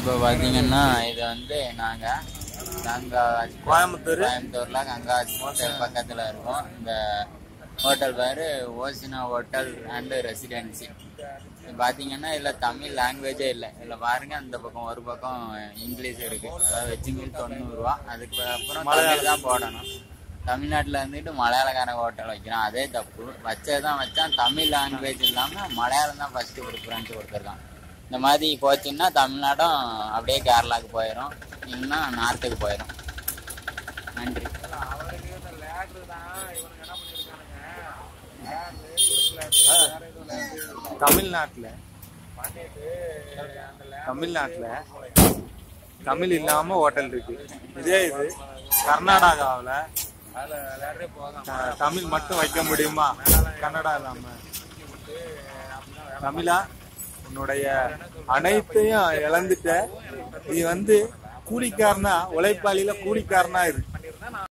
இப்போ பார்த்தீங்கன்னா இது வந்து நாங்கள் கங்கா கோயம்புத்தூர் கோயம்புத்தூர்ல கங்கா ஹோட்டல் பக்கத்தில் இருக்கோம் இந்த ஹோட்டல் பேர் ஓசினா ஹோட்டல் அண்டு ரெசிடென்சி பார்த்தீங்கன்னா இதில் தமிழ் லாங்குவேஜே இல்லை இதில் பாருங்க இந்த பக்கம் ஒரு பக்கம் இங்கிலீஷ் இருக்கு அதாவது வெஜ்ஜு மீல் தொண்ணூறுரூவா அதுக்கு அப்புறம் தமிழ் தான் போடணும் தமிழ்நாட்டில் இருந்துட்டு மலையாளக்காரன் ஹோட்டல் வைக்கிறான் அதே தப்பு வச்சது தான் வச்சான் தமிழ் லாங்குவேஜ் இல்லாமல் மலையாளம் தான் ஃபஸ்ட்டு ப்ரிஃபரன்ஸ் கொடுத்துருக்கான் இந்த மாதிரி போச்சுன்னா தமிழ்நாடும் அப்படியே கேரளாவுக்கு போயிடும் இல்லைன்னா நார்த்துக்கு போயிடும் நன்றி தமிழ்நாட்டுல தமிழ்நாட்டுல தமிழ் இல்லாம ஹோட்டல் இருக்கு இதே இது கர்நாடகாவுல த- தமிழ் மட்டும் வைக்க முடியுமா கன்னடா இல்லாம தமிழா உன்னுடைய அனைத்தையும் இழந்துட்ட நீ வந்து கூலிக்காரனா உழைப்பாளியில கூலிக்காரனா இரு